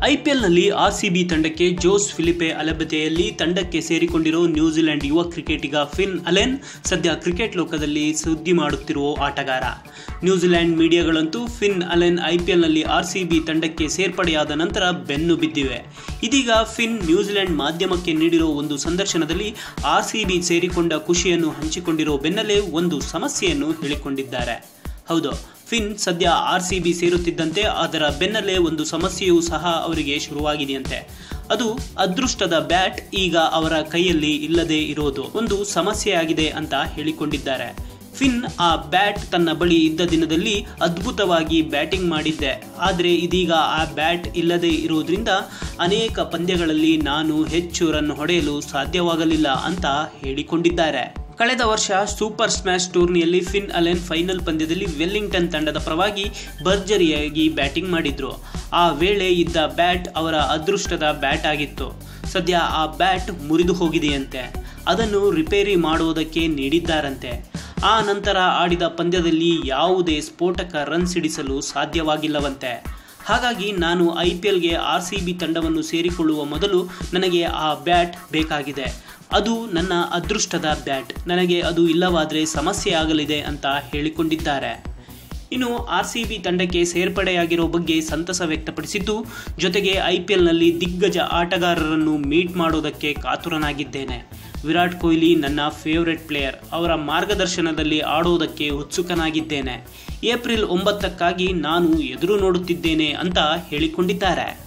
ಐಪಿಎಲ್ನಲ್ಲಿ RCB ತಂಡಕ್ಕೆ Josh Philippe ಅಲಭ್ಯತೆಯಲ್ಲಿ ತಂಡಕ್ಕೆ ಸೇರಿಕೊಂಡಿರೋ ನ್ಯೂಜಿಲೆಂಡ್ ಯುವ ಕ್ರಿಕೆಟಿಗ ಫಿನ್ ಅಲೆನ್ ಸದ್ಯ ಕ್ರಿಕೆಟ್ ಲೋಕದಲ್ಲಿ ಸುದ್ದಿ ಮಾಡುತ್ತಿರುವ ಆಟಗಾರ ನ್ಯೂಜಿಲೆಂಡ್ ಮೀಡಿಯಾಗಳಂತೂ ಫಿನ್ ಅಲೆನ್ ಐಪಿಎಲ್ನಲ್ಲಿ ಆರ್ಸಿಬಿ ತಂಡಕ್ಕೆ ಸೇರ್ಪಡೆಯಾದ ನಂತರ ಬೆನ್ನು ಬಿದ್ದಿವೆ ಇದೀಗ ಫಿನ್ ನ್ಯೂಜಿಲೆಂಡ್ ಮಾಧ್ಯಮಕ್ಕೆ ನೀಡಿರೋ ಒಂದು ಸಂದರ್ಶನದಲ್ಲಿ ಆರ್ಸಿಬಿ ಸೇರಿಕೊಂಡ ಖುಷಿಯನ್ನು ಹಂಚಿಕೊಂಡಿರೋ ಬೆನ್ನಲ್ಲೇ ಒಂದು ಸಮಸ್ಯೆಯನ್ನು ಹೇಳಿಕೊಂಡಿದ್ದಾರೆ ಹೌದು ಫಿನ್ ಸದ್ಯ ಆರ್ ಸಿ ಬಿ ಸೇರುತ್ತಿದ್ದಂತೆ ಅದರ ಬೆನ್ನಲ್ಲೇ ಒಂದು ಸಮಸ್ಯೆಯೂ ಸಹ ಅವರಿಗೆ ಶುರುವಾಗಿದೆಯಂತೆ ಅದು ಅದೃಷ್ಟದ ಬ್ಯಾಟ್ ಈಗ ಅವರ ಕೈಯಲ್ಲಿ ಇಲ್ಲದೆ ಇರೋದು ಒಂದು ಸಮಸ್ಯೆಯಾಗಿದೆ ಅಂತ ಹೇಳಿಕೊಂಡಿದ್ದಾರೆ ಫಿನ್ ಆ ಬ್ಯಾಟ್ ತನ್ನ ಬಳಿ ಇದ್ದ ದಿನದಲ್ಲಿ ಅದ್ಭುತವಾಗಿ ಬ್ಯಾಟಿಂಗ್ ಮಾಡಿದ್ದೆ ಆದರೆ ಇದೀಗ ಆ ಬ್ಯಾಟ್ ಇಲ್ಲದೆ ಇರುವುದರಿಂದ ಅನೇಕ ಪಂದ್ಯಗಳಲ್ಲಿ ನಾನು ಹೆಚ್ಚು ರನ್ ಹೊಡೆಯಲು ಸಾಧ್ಯವಾಗಲಿಲ್ಲ ಅಂತ ಹೇಳಿಕೊಂಡಿದ್ದಾರೆ ಕಳೆದ ವರ್ಷ ಸೂಪರ್ ಸ್ಮ್ಯಾಶ್ ಟೂರ್ನಿಯಲ್ಲಿ ಫಿನ್ ಅಲೆನ್ ಫೈನಲ್ ಪಂದ್ಯದಲ್ಲಿ ವೆಲ್ಲಿಂಗ್ಟನ್ ತಂಡದ ಪರವಾಗಿ ಭರ್ಜರಿಯಾಗಿ ಬ್ಯಾಟಿಂಗ್ ಮಾಡಿದ್ರು ಆ ವೇಳೆ ಇದ್ದ ಬ್ಯಾಟ್ ಅವರ ಅದೃಷ್ಟದ ಬ್ಯಾಟ್ ಆಗಿತ್ತು ಸದ್ಯ ಆ ಬ್ಯಾಟ್ ಮುರಿದು ಹೋಗಿದೆಯಂತೆ ಅದನ್ನು ರಿಪೇರಿ ಮಾಡುವುದಕ್ಕೆ ನೀಡಿದ್ದಾರಂತೆ ಆ ನಂತರ ಆಡಿದ ಪಂದ್ಯದಲ್ಲಿ ಯಾವುದೇ ಸ್ಫೋಟಕ ರನ್ ಸಿಡಿಸಲು ಸಾಧ್ಯವಾಗಿಲ್ಲವಂತೆ ಹಾಗಾಗಿ ನಾನು ಐ ಪಿ ಎಲ್ಗೆ ಆರ್ ಸಿ ಬಿ ತಂಡವನ್ನು ಸೇರಿಕೊಳ್ಳುವ ಮೊದಲು ನನಗೆ ಆ ಬ್ಯಾಟ್ ಬೇಕಾಗಿದೆ ಅದು ನನ್ನ ಅದೃಷ್ಟದ ಬ್ಯಾಟ್ ನನಗೆ ಅದು ಇಲ್ಲವಾದರೆ ಸಮಸ್ಯೆ ಆಗಲಿದೆ ಅಂತ ಹೇಳಿಕೊಂಡಿದ್ದಾರೆ ಇನ್ನು ಆರ್ ಸಿ ಬಿ ತಂಡಕ್ಕೆ ಸೇರ್ಪಡೆಯಾಗಿರೋ ಬಗ್ಗೆ ಸಂತಸ ವ್ಯಕ್ತಪಡಿಸಿದ್ದು ಜೊತೆಗೆ ಐ ಪಿ ಎಲ್ನಲ್ಲಿ ದಿಗ್ಗಜ ಆಟಗಾರರನ್ನು ಮೀಟ್ ಮಾಡೋದಕ್ಕೆ ಕಾತುರನಾಗಿದ್ದೇನೆ ವಿರಾಟ್ ಕೊಹ್ಲಿ ನನ್ನ ಫೇವರೆಟ್ ಪ್ಲೇಯರ್ ಅವರ ಮಾರ್ಗದರ್ಶನದಲ್ಲಿ ಆಡೋದಕ್ಕೆ ಉತ್ಸುಕನಾಗಿದ್ದೇನೆ ಏಪ್ರಿಲ್ ಒಂಬತ್ತಕ್ಕಾಗಿ ನಾನು ಎದುರು ನೋಡುತ್ತಿದ್ದೇನೆ ಅಂತ ಹೇಳಿಕೊಂಡಿದ್ದಾರೆ